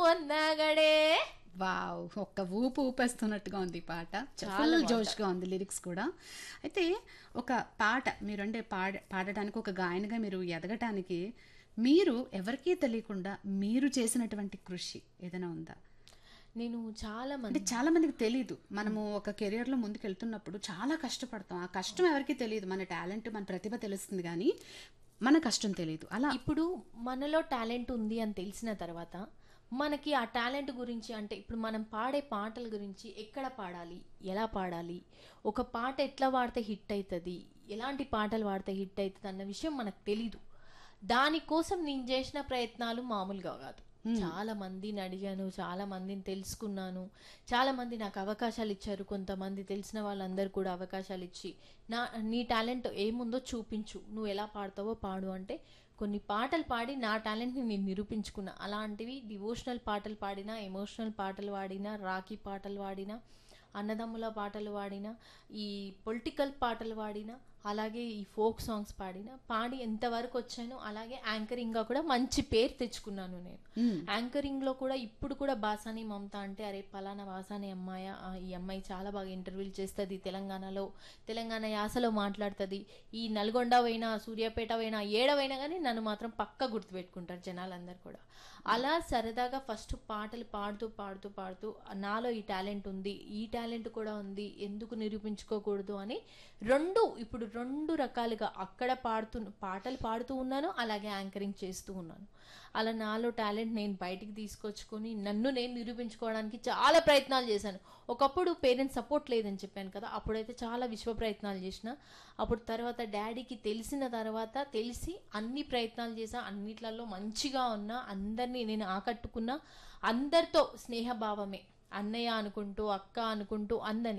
అన్నాగడే wow ఒక్క ఊపు ఊపేస్తున్నట్టుగా ఉంది ఈ పాట చాలా ఫుల్ బాగుంది. జోష్గా ఉంది లిరిక్స్ కూడా అయితే ఒక పాట మీరు అంటే పాడ పాడటానికి ఒక గాయనిగా మీరు ఎదగటానికి మీరు ఎవరికీ తెలియకుండా మీరు చేసినటువంటి కృషి ఏదైనా ఉందా నేను చాలా అంటే మంది చాలా మందికి తెలియదు మనము ఒక కెరియర్ లో ముందుకు వెళ్తున్నప్పుడు చాలా కష్టపడతాం ఆ కష్టం ఎవరికీ తెలియదు మన టాలెంట్ మన ప్రతిభ తెలుస్తుంది కానీ మన కష్టం తెలియదు అలా ఇప్పుడు మనలో టాలెంట్ ఉంది అని తెలిసిన తర్వాత మనకి ఆ టాలెంట్ గురించి అంటే ఇప్పుడు మనం పాడే పాటల గురించి ఎక్కడ పాడాలి ఎలా పాడాలి ఒక పాట ఎట్లా పాడితే హిట్ అవుతుంది ఎలాంటి పాటలు పాడితే హిట్ అవుతుంది అన్న విషయం మనకు తెలీదు దానికోసం నేను చేసిన ప్రయత్నాలు మామూలుగా కాదు చాలా మందిని అడిగాను చాలా మందిని తెలుసుకున్నాను చాలా మంది నాకు అవకాశాలు ఇచ్చారు కొంతమంది తెలిసిన వాళ్ళందరూ కూడా అవకాశాలు ఇచ్చి నా నీ టాలెంట్ ఏముందో చూపించు నువ్వు ఎలా పాడతావో పాడు అంటే కొన్ని పాటలు పాడి నా టాలెంట్ని నేను నిరూపించుకున్నా అలాంటివి డివోషనల్ పాటలు పాడినా ఎమోషనల్ పాటలు పాడినా రాఖీ పాటలు పాడినా అన్నదమ్ముల పాటలు పాడినా ఈ పొలిటికల్ పాటలు పాడినా అలాగే ఈ ఫోక్ సాంగ్స్ పాడినా పాడి ఎంతవరకు వచ్చానో అలాగే యాంకరింగ్గా కూడా మంచి పేరు తెచ్చుకున్నాను నేను యాంకరింగ్లో కూడా ఇప్పుడు కూడా బాసాని మమత అంటే అరే పలానా బాసాని అమ్మాయ ఆ, ఈ అమ్మాయి చాలా బాగా ఇంటర్వ్యూలు చేస్తుంది తెలంగాణలో తెలంగాణ యాసలో మాట్లాడుతుంది ఈ నల్గొండ పోయినా సూర్యాపేట పోయినా ఏడవైనా కానీ నన్ను మాత్రం పక్క గుర్తుపెట్టుకుంటారు జనాలందరూ కూడా అలా సరదాగా ఫస్ట్ పాటలు పాడుతూ పాడుతూ పాడుతూ నాలో ఈ టాలెంట్ ఉంది ఈ టాలెంట్ కూడా ఉంది ఎందుకు నిరూపించుకోకూడదు అని రెండు ఇప్పుడు రెండు రకాలుగా అక్కడ పాడుతూ పాటలు పాడుతూ ఉన్నాను అలాగే యాంకరింగ్ చేస్తూ ఉన్నాను అలా నాలో టాలెంట్ నేను బయటికి తీసుకొచ్చుకొని నన్ను నేను నిరూపించుకోవడానికి చాలా ప్రయత్నాలు చేశాను ఒకప్పుడు పేరెంట్స్ సపోర్ట్ లేదని చెప్పాను కదా అప్పుడైతే చాలా విశ్వ ప్రయత్నాలు చేసిన అప్పుడు తర్వాత డాడీకి తెలిసిన తర్వాత తెలిసి అన్ని ప్రయత్నాలు చేసా అన్నిట్లలో మంచిగా ఉన్నా అందరినీ నేను ఆకట్టుకున్నా అందరితో స్నేహభావమే అన్నయ్య అనుకుంటూ అక్క అనుకుంటూ అందరినీ